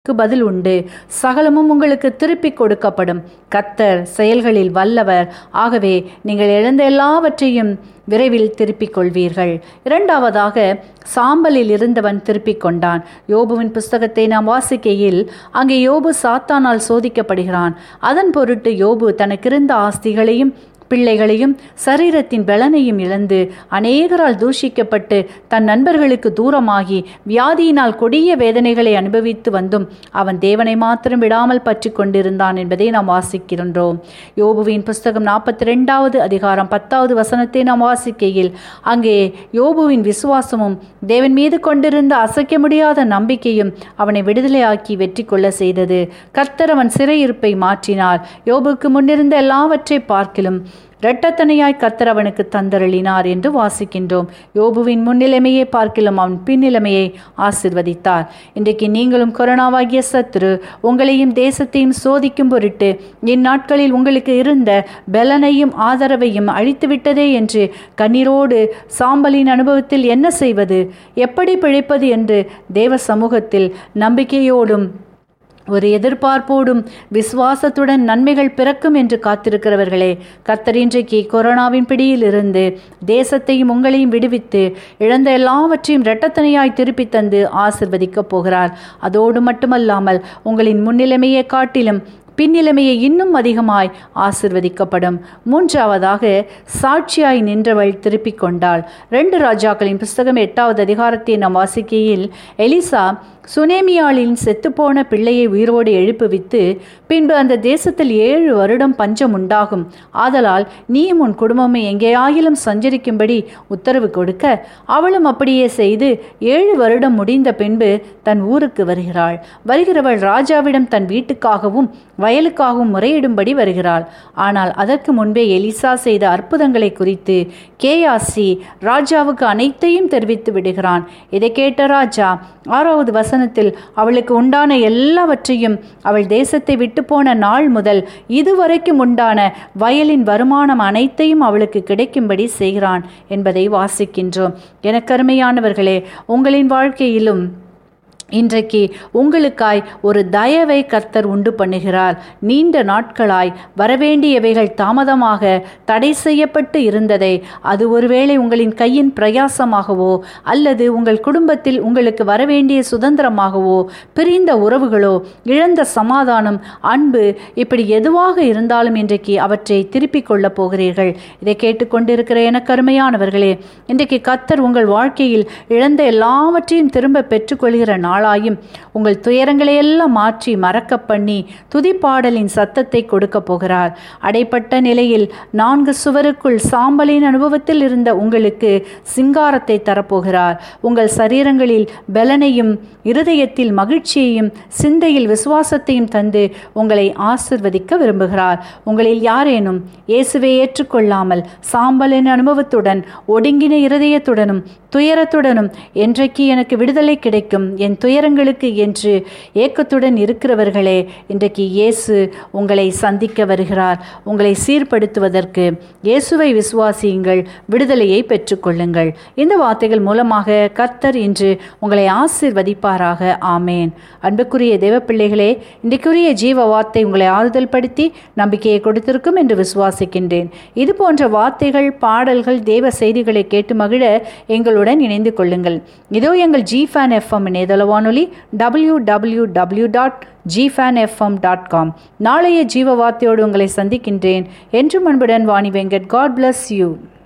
க்கு பதில் உண்டு சகலமும் உங்களுக்கு திருப்பிக் கொடுக்கப்படும் கத்தர் செயல்களில் வல்லவர் ஆகவே நீங்கள் இழந்த எல்லாவற்றையும் விரைவில் திருப்பிக் கொள்வீர்கள் இரண்டாவதாக சாம்பலில் இருந்தவன் திருப்பிக் கொண்டான் யோபுவின் புஸ்தகத்தை நாம் வாசிக்கையில் அங்கே யோபு சாத்தானால் சோதிக்கப்படுகிறான் அதன் பொருட்டு யோபு தனக்கிருந்த ஆஸ்திகளையும் பிள்ளைகளையும் சரீரத்தின் பலனையும் இழந்து அநேகரால் தூஷிக்கப்பட்டு தன் நண்பர்களுக்கு தூரமாகி வியாதியினால் கொடிய வேதனைகளை அனுபவித்து வந்தும் அவன் தேவனை மாத்திரம் விடாமல் பற்றி கொண்டிருந்தான் என்பதை நாம் வாசிக்கின்றோம் யோபுவின் புஸ்தகம் நாற்பத்தி ரெண்டாவது அதிகாரம் பத்தாவது வசனத்தை நாம் வாசிக்கையில் அங்கே யோபுவின் விசுவாசமும் தேவன் மீது கொண்டிருந்த அசைக்க முடியாத நம்பிக்கையும் அவனை விடுதலையாக்கி வெற்றி கொள்ள செய்தது கர்த்தர் அவன் சிறையிருப்பை மாற்றினார் யோபுக்கு முன்னிருந்த எல்லாவற்றை பார்க்கிலும் இரட்டத்தனையாய் கர்த்தர் அவனுக்கு தந்தருளினார் என்று வாசிக்கின்றோம் யோபுவின் முன்னிலைமையை பார்க்கிலும் அவன் பின்னிலைமையை ஆசிர்வதித்தார் இன்றைக்கு நீங்களும் கொரோனாவாகிய சத்துரு உங்களையும் தேசத்தையும் சோதிக்கும் பொருட்டு இந்நாட்களில் உங்களுக்கு இருந்த பலனையும் ஆதரவையும் அழித்துவிட்டதே என்று கண்ணீரோடு சாம்பலின் அனுபவத்தில் என்ன செய்வது எப்படி பிழைப்பது என்று தேவ சமூகத்தில் நம்பிக்கையோடும் ஒரு எதிர்பார்ப்போடும் விசுவாசத்துடன் நன்மைகள் பிறக்கும் என்று காத்திருக்கிறவர்களே கர்த்தர் இன்றைக்கு கொரோனாவின் பிடியில் இருந்து தேசத்தையும் உங்களையும் விடுவித்து இழந்த எல்லாவற்றையும் இரட்டத்தனையாய் திருப்பி தந்து ஆசிர்வதிக்கப் போகிறார் அதோடு மட்டுமல்லாமல் உங்களின் முன்னிலைமையை காட்டிலும் பின்னிலைமையை இன்னும் அதிகமாய் ஆசிர்வதிக்கப்படும் மூன்றாவதாக சாட்சியாய் நின்றவள் திருப்பிக் கொண்டாள் ரெண்டு ராஜாக்களின் புஸ்தகம் எட்டாவது அதிகாரத்தை நாம் வாசிக்கையில் எலிசா சுனேமியாளின் செத்துப்போன பிள்ளையை உயிரோடு எழுப்புவித்து பின்பு அந்த தேசத்தில் ஏழு வருடம் பஞ்சம் உண்டாகும் ஆதலால் நீயும் உன் குடும்பமே எங்கேயாயிலும் சஞ்சரிக்கும்படி உத்தரவு கொடுக்க அவளும் அப்படியே செய்து ஏழு வருடம் முடிந்த பின்பு தன் ஊருக்கு வருகிறாள் வருகிறவள் ராஜாவிடம் தன் வீட்டுக்காகவும் வயலுக்காகவும் முறையிடும்படி வருகிறாள் ஆனால் அதற்கு முன்பே எலிசா செய்த அற்புதங்களை குறித்து கேயாசி ராஜாவுக்கு அனைத்தையும் தெரிவித்து விடுகிறான் இதை கேட்ட ராஜா ஆறாவது வசனத்தில் அவளுக்கு உண்டான எல்லாவற்றையும் அவள் தேசத்தை விட்டு போன நாள் முதல் இதுவரைக்கும் உண்டான வயலின் வருமானம் அனைத்தையும் அவளுக்கு கிடைக்கும்படி செய்கிறான் என்பதை வாசிக்கின்றோம் எனக்கருமையானவர்களே உங்களின் வாழ்க்கையிலும் இன்றைக்கு உங்களுக்காய் ஒரு தயவை கர்த்தர் உண்டு பண்ணுகிறார் நீண்ட நாட்களாய் வரவேண்டியவைகள் தாமதமாக தடை செய்யப்பட்டு இருந்ததை அது ஒருவேளை உங்களின் கையின் பிரயாசமாகவோ அல்லது உங்கள் குடும்பத்தில் உங்களுக்கு வரவேண்டிய சுதந்திரமாகவோ பிரிந்த உறவுகளோ இழந்த சமாதானம் அன்பு இப்படி எதுவாக இருந்தாலும் இன்றைக்கு அவற்றை திருப்பிக் கொள்ளப் போகிறீர்கள் இதை கேட்டுக்கொண்டிருக்கிற எனக்கு அருமையானவர்களே இன்றைக்கு கர்த்தர் உங்கள் வாழ்க்கையில் இழந்த எல்லாவற்றையும் திரும்ப பெற்றுக்கொள்கிற நாள் நாளாயும் உங்கள் துயரங்களை எல்லாம் மாற்றி மறக்க பண்ணி துதிப்பாடலின் சத்தத்தை கொடுக்க போகிறார் அடைப்பட்ட நிலையில் நான்கு சுவருக்குள் சாம்பலின் அனுபவத்தில் இருந்த உங்களுக்கு சிங்காரத்தை தரப்போகிறார் உங்கள் சரீரங்களில் பலனையும் இருதயத்தில் மகிழ்ச்சியையும் சிந்தையில் விசுவாசத்தையும் தந்து உங்களை ஆசிர்வதிக்க விரும்புகிறார் உங்களில் யாரேனும் இயேசுவை ஏற்றுக்கொள்ளாமல் சாம்பலின் அனுபவத்துடன் ஒடுங்கின இருதயத்துடனும் துயரத்துடனும் என்றைக்கு எனக்கு விடுதலை கிடைக்கும் என் துயரங்களுக்கு என்று ஏக்கத்துடன் இருக்கிறவர்களே இன்றைக்கு இயேசு உங்களை சந்திக்க வருகிறார் உங்களை சீர்படுத்துவதற்கு இயேசுவை விசுவாசியுங்கள் விடுதலையை பெற்றுக்கொள்ளுங்கள் இந்த வார்த்தைகள் மூலமாக கர்த்தர் இன்று உங்களை ஆசிர்வதிப்பாராக ஆமேன் அன்புக்குரிய தேவ பிள்ளைகளே இன்றைக்குரிய ஜீவ வார்த்தை உங்களை ஆறுதல் படுத்தி நம்பிக்கையை கொடுத்திருக்கும் என்று விசுவாசிக்கின்றேன் இது போன்ற வார்த்தைகள் பாடல்கள் தேவ செய்திகளை கேட்டு மகிழ எங்களுடன் இணைந்து கொள்ளுங்கள் இதோ எங்கள் ஜி ஃபேன் எஃப்எம் இணையதள வானொலி W W W dot gifan FM dot com நாளைய ஜீவ வார்த்தையோடு உங்களை சந்திக்கின்றேன் என்றும் அன்புடன் Vani Venkat God bless you